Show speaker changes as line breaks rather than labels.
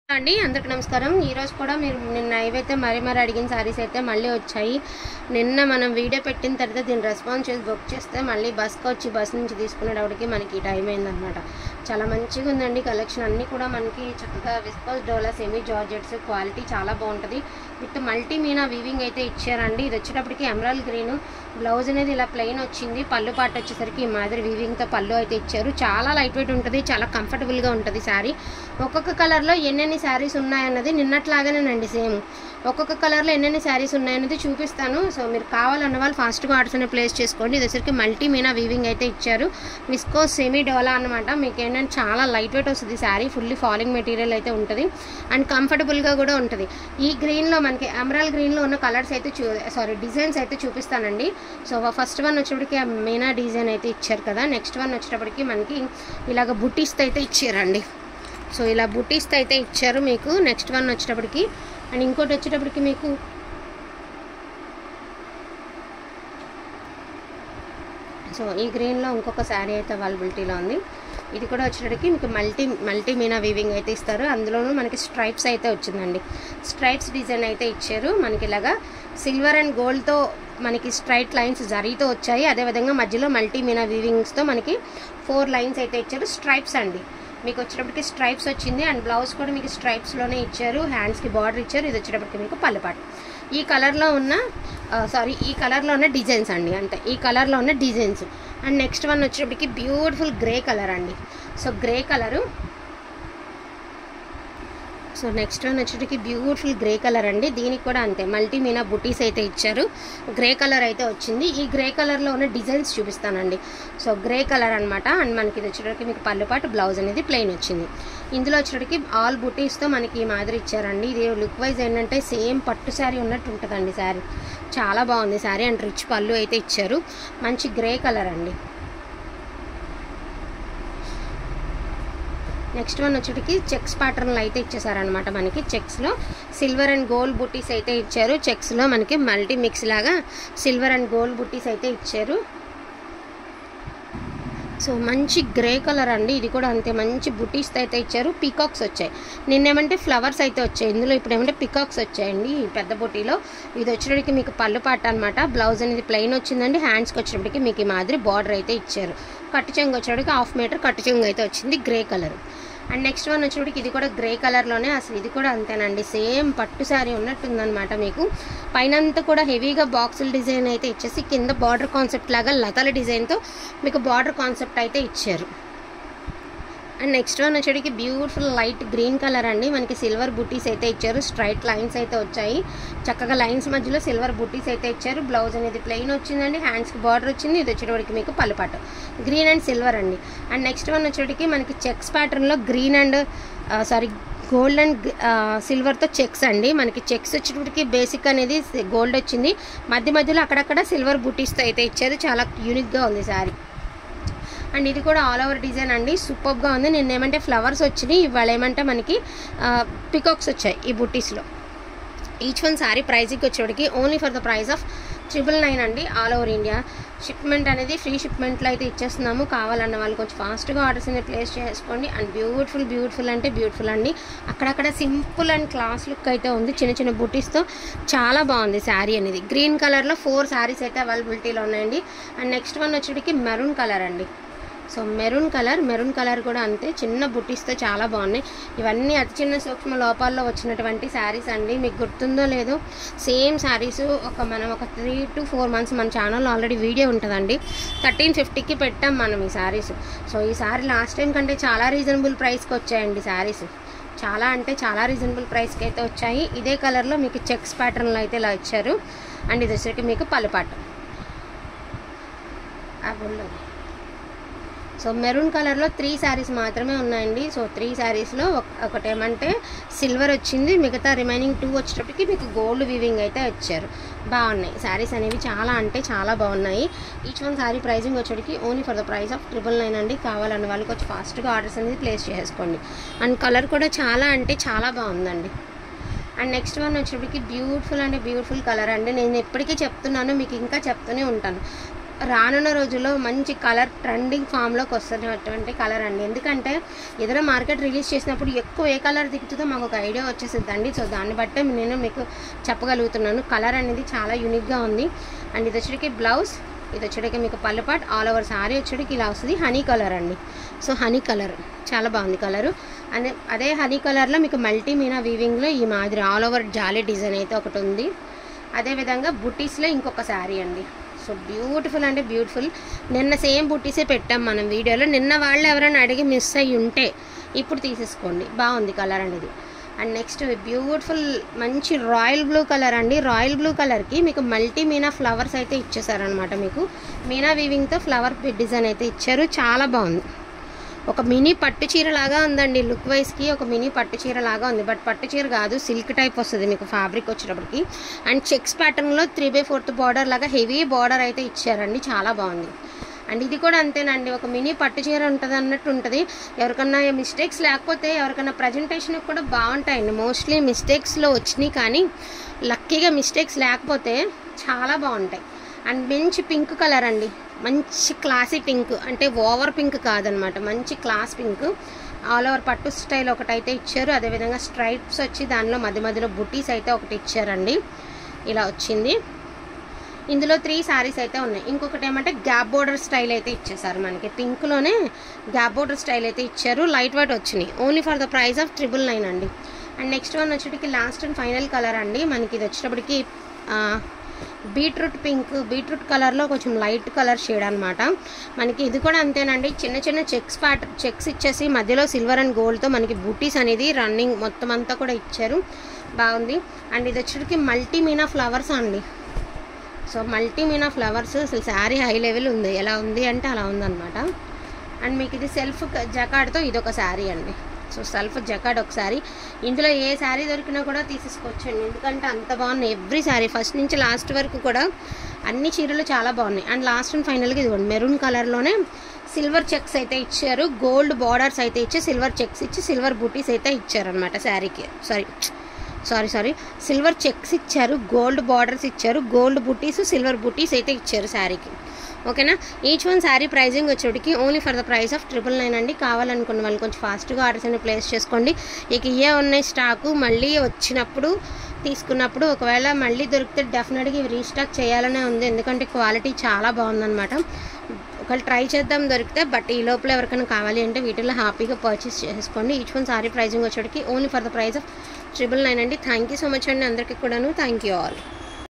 అండి అందరికి నమస్కారం ఈరోజు కూడా మీరు నిన్న ఏవైతే మరీ మరీ అడిగిన సారీస్ అయితే మళ్ళీ వచ్చాయి నిన్న మనం వీడియో పెట్టిన తర్వాత దీని రెస్పాన్స్ చేసి బుక్ చేస్తే మళ్ళీ బస్కి వచ్చి బస్ నుంచి తీసుకునేటప్పటికి మనకి టైం అయిందనమాట చాలా మంచిగా ఉందండి కలెక్షన్ అన్నీ కూడా మనకి చక్కగా విస్కోస్ డోలా సెమీ జార్జెట్స్ క్వాలిటీ చాలా బాగుంటుంది విత్ మల్టీ మీనా వీవింగ్ అయితే ఇచ్చారండి ఇది వచ్చేటప్పటికి ఎమరాల్ గ్రీన్ బ్లౌజ్ అనేది ఇలా ప్లెయిన్ వచ్చింది పళ్ళు పాట వచ్చేసరికి ఈ మాదిరి వీవింగ్తో పళ్ళు అయితే ఇచ్చారు చాలా లైట్ వెయిట్ ఉంటుంది చాలా కంఫర్టబుల్గా ఉంటుంది శారీ ఒక్కొక్క కలర్లో ఎన్నెన్ని శారీస్ ఉన్నాయన్నది నిన్నట్లాగానేనండి సేమ్ ఒక్కొక్క కలర్లో ఎన్నెన్ని శారీస్ ఉన్నాయన్నది చూపిస్తాను సో మీరు కావాలన్న వాళ్ళు ఫాస్ట్గా ఆర్డర్స్ అనేది ప్లేస్ చేసుకోండి ఇది వచ్చరికి మల్టీ మీనా వీవింగ్ అయితే ఇచ్చారు విస్కో సెమీ డోలా అనమాట మీకు ఏంటంటే చాలా లైట్ వెయిట్ వస్తుంది శారీ ఫుల్లీ ఫాలింగ్ మెటీరియల్ అయితే ఉంటుంది అండ్ కంఫర్టబుల్గా కూడా ఉంటుంది ఈ గ్రీన్లో మనకి ఎమరాల్ గ్రీన్లో ఉన్న కలర్స్ అయితే చూ సారీ డిజైన్స్ అయితే చూపిస్తానండి సో ఫస్ట్ వన్ వచ్చేటప్పటికి ఆ మీనా డిజైన్ అయితే ఇచ్చారు కదా నెక్స్ట్ వన్ వచ్చేటప్పటికి మనకి ఇలాగ బుటీస్తో అయితే ఇచ్చారండి సో ఇలా బుటీస్తో అయితే ఇచ్చారు మీకు నెక్స్ట్ వన్ వచ్చేటప్పటికి అండ్ ఇంకోటి వచ్చేటప్పటికి మీకు సో ఈ గ్రీన్లో ఇంకొక శారీ అయితే అవైలబిలిటీలో ఉంది ఇది కూడా వచ్చేటప్పటికి మీకు మల్టీ మల్టీ మీనా వీవింగ్ అయితే ఇస్తారు అందులోనూ మనకి స్ట్రైప్స్ అయితే వచ్చిందండి స్ట్రైప్స్ డిజైన్ అయితే ఇచ్చారు మనకి ఇలాగా సిల్వర్ అండ్ గోల్డ్తో మనకి స్ట్రైట్ లైన్స్ జరీతో వచ్చాయి అదేవిధంగా మధ్యలో మల్టీ మీనా వీవింగ్స్తో మనకి ఫోర్ లైన్స్ అయితే ఇచ్చారు స్ట్రైప్స్ అండి మీకు వచ్చేటప్పటికి స్ట్రైప్స్ వచ్చింది అండ్ బ్లౌజ్ కూడా మీకు స్ట్రైప్స్లోనే ఇచ్చారు హ్యాండ్స్కి బార్డర్ ఇచ్చారు ఇది వచ్చేటప్పటికి మీకు పల్లెపాటు ఈ కలర్లో ఉన్న సారీ ఈ కలర్లో ఉన్న డిజైన్స్ అండి అంతే ఈ కలర్లో ఉన్న డిజైన్స్ అండ్ నెక్స్ట్ వన్ వచ్చేటప్పటికి బ్యూటిఫుల్ గ్రే కలర్ అండి so grey colour so next one వచ్చేటికి బ్యూటిఫుల్ గ్రే కలర్ అండి దీనికి కూడా అంతే మల్టీ మీనా బుటీస్ అయితే ఇచ్చారు గ్రే కలర్ అయితే వచ్చింది ఈ గ్రే కలర్లో ఉన్న డిజైన్స్ చూపిస్తానండి సో గ్రే కలర్ అనమాట అండ్ మనకి ఇది వచ్చేటప్పటికి మీకు పళ్ళుపాటు బ్లౌజ్ అనేది ప్లెయిన్ వచ్చింది ఇందులో వచ్చేటప్పటికి ఆల్ బుటీస్తో మనకి ఈ మాదిరి ఇచ్చారండి ఇది లుక్ వైజ్ ఏంటంటే సేమ్ పట్టు శారీ ఉన్నట్టు ఉంటుందండి శారీ చాలా బాగుంది శారీ అండ్ రిచ్ పళ్ళు అయితే ఇచ్చారు మంచి గ్రే కలర్ అండి నెక్స్ట్ వన్ వచ్చేటికి చెక్స్ ప్యాటర్న్లు అయితే ఇచ్చేసారనమాట మనకి చెక్స్లో సిల్వర్ అండ్ గోల్డ్ బుట్టీస్ అయితే ఇచ్చారు చెక్స్లో మనకి మల్టీ మిక్స్ లాగా సిల్వర్ అండ్ గోల్డ్ బుట్టీస్ అయితే ఇచ్చారు సో మంచి గ్రే కలర్ అండి ఇది కూడా అంతే మంచి బుటీస్ అయితే ఇచ్చారు పీకాక్స్ వచ్చాయి నిన్నేమంటే ఫ్లవర్స్ అయితే వచ్చాయి ఇందులో ఇప్పుడు ఏమంటే పీకాక్స్ వచ్చాయండి ఈ పెద్ద బుటీలో ఇది వచ్చేటప్పటికి మీకు పళ్ళు పాట అనమాట బ్లౌజ్ అనేది ప్లెయిన్ వచ్చిందండి హ్యాండ్స్కి వచ్చేటప్పటికి మీకు ఈ మాదిరి బార్డర్ అయితే ఇచ్చారు కట్టు చెంగు వచ్చేటప్పటికి హాఫ్ మీటర్ కట్టు చెంగు అయితే వచ్చింది grey colour and next one వచ్చేటప్పటికి ఇది కూడా గ్రే కలర్లోనే అసలు ఇది కూడా అంతేనండి సేమ్ పట్టు శారీ ఉన్నట్టుందనమాట మీకు పైనంతా కూడా హెవీగా బాక్సుల డిజైన్ అయితే ఇచ్చేసి కింద బార్డర్ కాన్సెప్ట్ లాగా లతల డిజైన్తో మీకు బార్డర్ కాన్సెప్ట్ అయితే ఇచ్చారు అండ్ నెక్స్ట్ వన్ వచ్చేటికి బ్యూటిఫుల్ లైట్ గ్రీన్ కలర్ అండి మనకి సిల్వర్ బుటీస్ అయితే ఇచ్చారు స్ట్రైట్ లైన్స్ అయితే వచ్చాయి చక్కగా లైన్స్ మధ్యలో సిల్వర్ బుటీస్ అయితే ఇచ్చారు బ్లౌజ్ అనేది ప్లెయిన్ వచ్చిందండి హ్యాండ్స్కి బార్డర్ వచ్చింది ఇది వచ్చేటప్పటికి మీకు పళ్ళుపాటు గ్రీన్ అండ్ సిల్వర్ అండి అండ్ నెక్స్ట్ వన్ వచ్చేటికి మనకి చెక్స్ ప్యాటర్న్లో green and sorry gold and సిల్వర్తో చెక్స్ అండి మనకి చెక్స్ వచ్చేటప్పటికి బేసిక్ అనేది గోల్డ్ వచ్చింది మధ్య మధ్యలో అక్కడక్కడ సిల్వర్ బుటీస్తో అయితే ఇచ్చారు చాలా యూనిక్గా ఉంది శారీ అండ్ ఇది కూడా ఆల్ ఓవర్ డిజైన్ అండి సూపర్గా ఉంది నిన్న ఏమంటే ఫ్లవర్స్ వచ్చినాయి ఇవాళ ఏమంటే మనకి పికాక్స్ వచ్చాయి ఈ బుట్టీస్లో ఈచ్ వన్ శారీ ప్రైజింగ్ వచ్చేటికి only for the price of triple nine అండి ఆల్ ఓవర్ ఇండియా షిప్మెంట్ అనేది ఫ్రీ షిప్మెంట్లో అయితే ఇచ్చేస్తున్నాము కావాలన్న వాళ్ళు కొంచెం ఫాస్ట్గా ఆర్డర్స్ అనేది ప్లేస్ చేసుకోండి అండ్ బ్యూటిఫుల్ బ్యూటిఫుల్ అంటే బ్యూటిఫుల్ అండి అక్కడక్కడ సింపుల్ అండ్ క్లాస్ లుక్ అయితే ఉంది చిన్న చిన్న బుటీస్తో చాలా బాగుంది శారీ అనేది గ్రీన్ కలర్లో ఫోర్ శారీస్ అయితే అవైలబిలిటీలో ఉన్నాయండి అండ్ నెక్స్ట్ వన్ వచ్చేటికి మెరూన్ కలర్ అండి so maroon colour maroon colour కూడా అంతే చిన్న బుట్టీస్తో చాలా బాగున్నాయి ఇవన్నీ అతి చిన్న సూక్ష్మ లోపాల్లో వచ్చినటువంటి శారీస్ అండి మీకు గుర్తుందో లేదో సేమ్ శారీస్ ఒక మనం ఒక త్రీ టు ఫోర్ మంత్స్ మన ఛానల్లో ఆల్రెడీ వీడియో ఉంటుందండి థర్టీన్ ఫిఫ్టీకి పెట్టాం మనం ఈ శారీస్ సో ఈ శారీ లాస్ట్ టైం కంటే చాలా రీజనబుల్ ప్రైస్కి వచ్చాయండి శారీస్ చాలా అంటే చాలా రీజనబుల్ ప్రైస్కి అయితే వచ్చాయి ఇదే కలర్లో మీకు చెక్స్ ప్యాటర్న్లో అయితే ఇలా ఇచ్చారు అండ్ ఇది వచ్చేసి మీకు పలుపాటు అవి సో మెరూన్ కలర్లో త్రీ శారీస్ మాత్రమే ఉన్నాయండి సో త్రీ శారీస్లో ఒకటేమంటే సిల్వర్ వచ్చింది మిగతా రిమైనింగ్ టూ వచ్చేటప్పటికి మీకు గోల్డ్ వివింగ్ అయితే వచ్చారు బాగున్నాయి శారీస్ అనేవి చాలా అంటే చాలా బాగున్నాయి ఈచ్ వన్ శారీ ప్రైజింగ్ వచ్చేటికి only for the price of triple nine అండి కావాలన్న వాళ్ళకి వచ్చి ఫాస్ట్గా ఆర్డర్స్ అనేది ప్లేస్ చేసుకోండి అండ్ కలర్ కూడా చాలా అంటే చాలా బాగుందండి అండ్ నెక్స్ట్ వన్ వచ్చేటప్పటికి బ్యూటిఫుల్ అంటే బ్యూటిఫుల్ కలర్ అండి నేను ఎప్పటికీ చెప్తున్నాను మీకు ఇంకా చెప్తూనే ఉంటాను రానున్న రోజుల్లో మంచి కలర్ ట్రెండింగ్ ఫామ్లోకి వస్తున్నటువంటి కలర్ అండి ఎందుకంటే ఏదైనా మార్కెట్ రిలీజ్ చేసినప్పుడు ఎక్కువ ఏ కలర్ దిగుతుందో మాకు ఒక ఐడియా వచ్చేసిందండి సో దాన్ని బట్టే నేను మీకు చెప్పగలుగుతున్నాను కలర్ అనేది చాలా యూనిక్గా ఉంది అండ్ ఇది వచ్చేటికి బ్లౌజ్ ఇది వచ్చేటికి మీకు పల్లెపాట్ ఆల్ ఓవర్ సారీ వచ్చేటికి ఇలా వస్తుంది హనీ కలర్ అండి సో హనీ కలర్ చాలా బాగుంది కలరు అదే అదే హనీ కలర్లో మీకు మల్టీ మీనా వీవింగ్లో ఈ మాదిరి ఆల్ ఓవర్ జాలీ డిజైన్ అయితే ఒకటి ఉంది అదేవిధంగా బుటీస్లో ఇంకొక శారీ అండి సో బ్యూటిఫుల్ అంటే బ్యూటిఫుల్ నిన్న సేమ్ బుటీసే పెట్టాం మనం వీడియోలో నిన్న వాళ్ళు ఎవరైనా అడిగి మిస్ అయ్యి ఉంటే ఇప్పుడు తీసేసుకోండి బాగుంది కలర్ అనేది అండ్ నెక్స్ట్ బ్యూటిఫుల్ మంచి రాయల్ బ్లూ కలర్ అండి రాయల్ బ్లూ కలర్కి మీకు మల్టీ మీనా ఫ్లవర్స్ అయితే ఇచ్చేసారనమాట మీకు మీనా వీవింగ్తో ఫ్లవర్ డిజైన్ అయితే ఇచ్చారు చాలా బాగుంది ఒక మినీ పట్టు చీర లాగా ఉందండి లుక్ వైజ్కి ఒక మినీ పట్టు చీర లాగా ఉంది బట్ పట్టు చీర కాదు సిల్క్ టైప్ వస్తుంది మీకు ఫ్యాబ్రిక్ వచ్చేటప్పటికి అండ్ చెక్స్ ప్యాటర్న్లో త్రీ బై ఫోర్త్ బార్డర్ లాగా హెవీ బార్డర్ అయితే ఇచ్చారండి చాలా బాగుంది అండ్ ఇది కూడా అంతేనండి ఒక మినీ పట్టు చీర ఉంటుంది అన్నట్టు ఉంటుంది ఎవరికన్నా మిస్టేక్స్ లేకపోతే ఎవరికన్నా ప్రజెంటేషన్ కూడా బాగుంటాయండి మోస్ట్లీ మిస్టేక్స్లో వచ్చినాయి కానీ లక్కీగా మిస్టేక్స్ లేకపోతే చాలా బాగుంటాయి అండ్ మంచి పింక్ కలర్ అండి మంచి క్లాసీ పింక్ అంటే ఓవర్ పింక్ కాదనమాట మంచి క్లాస్ పింక్ ఆల్ ఓవర్ పట్టు స్టైల్ ఒకటైతే ఇచ్చారు అదేవిధంగా స్ట్రైప్స్ వచ్చి దానిలో మధ్య మధ్యలో బుటీస్ అయితే ఒకటి ఇచ్చారండి ఇలా వచ్చింది ఇందులో త్రీ శారీస్ అయితే ఉన్నాయి ఇంకొకటి ఏమంటే గ్యాప్ బోర్డర్ స్టైల్ అయితే ఇచ్చేసారు మనకి పింక్లోనే గ్యాప్ బోర్డర్ స్టైల్ అయితే ఇచ్చారు లైట్ వెయిట్ వచ్చినాయి only for the price of triple nine అండి అండ్ నెక్స్ట్ వన్ వచ్చేటికి లాస్ట్ అండ్ ఫైనల్ కలర్ అండి మనకి ఇది వచ్చేటప్పటికి బీట్రూట్ పింక్ బీట్రూట్ కలర్లో కొంచెం లైట్ కలర్ షేడ్ అనమాట మనకి ఇది కూడా అంతేనండి చిన్న చిన్న చెక్స్ ప్యాట్ చెక్స్ ఇచ్చేసి మధ్యలో సిల్వర్ అండ్ గోల్డ్తో మనకి బూటీస్ అనేది రన్నింగ్ మొత్తం అంతా కూడా ఇచ్చారు బాగుంది అండ్ ఇది వచ్చేటికి మల్టీ మీనా ఫ్లవర్స్ అండి సో మల్టీ మీనా ఫ్లవర్స్ అసలు శారీ హై లెవెల్ ఉంది ఎలా ఉంది అంటే అలా ఉందన్నమాట అండ్ మీకు ఇది సెల్ఫ్ జకాడ్తో ఇది ఒక శారీ అండి సో సెల్ఫ్ జకాడ్ ఒక శారీ ఇందులో ఏ శారీ దొరికినా కూడా తీసేసుకోవచ్చండి ఎందుకంటే అంత బాగున్నాయి ఎవ్రీ శారీ ఫస్ట్ నుంచి లాస్ట్ వరకు కూడా అన్ని చీరలు చాలా బాగున్నాయి అండ్ లాస్ట్ అండ్ ఫైనల్గా ఇదిగోండి మెరూన్ కలర్లోనే సిల్వర్ చెక్స్ అయితే ఇచ్చారు గోల్డ్ బార్డర్స్ అయితే ఇచ్చి సిల్వర్ చెక్స్ ఇచ్చి సిల్వర్ బూటీస్ అయితే ఇచ్చారనమాట శారీకి sorry sorry sorry silver checks ఇచ్చారు గోల్డ్ బార్డర్స్ ఇచ్చారు గోల్డ్ బుటీస్ సిల్వర్ బుటీస్ అయితే ఇచ్చారు శారీకి ఓకేనా ఈచ్ వన్ శారీ ప్రైజింగ్ వచ్చేటికి only for the price of triple nine అండి కావాలనుకున్న వాళ్ళు కొంచెం ఫాస్ట్గా ఆర్డర్స్ అనేవి ప్లేస్ చేసుకోండి ఇక ఇవే ఉన్నాయి స్టాకు మళ్ళీ వచ్చినప్పుడు తీసుకున్నప్పుడు ఒకవేళ మళ్ళీ దొరికితే డెఫినెట్గా ఇవి రీస్టాక్ చేయాలనే ఉంది ఎందుకంటే క్వాలిటీ చాలా బాగుందన్నమాట ఒకవేళ ట్రై చేద్దాం దొరికితే బట్ ఈ లోపల ఎవరికైనా కావాలి అంటే వీటిలో హ్యాపీగా పర్చేస్ చేసుకోండి ఈచ్ వన్ సారీ ప్రైజింగ్ వచ్చేటికి only for the price of triple nine అండి థ్యాంక్ యూ సో మచ్ అండి అందరికీ కూడాను థ్యాంక్ యూ ఆల్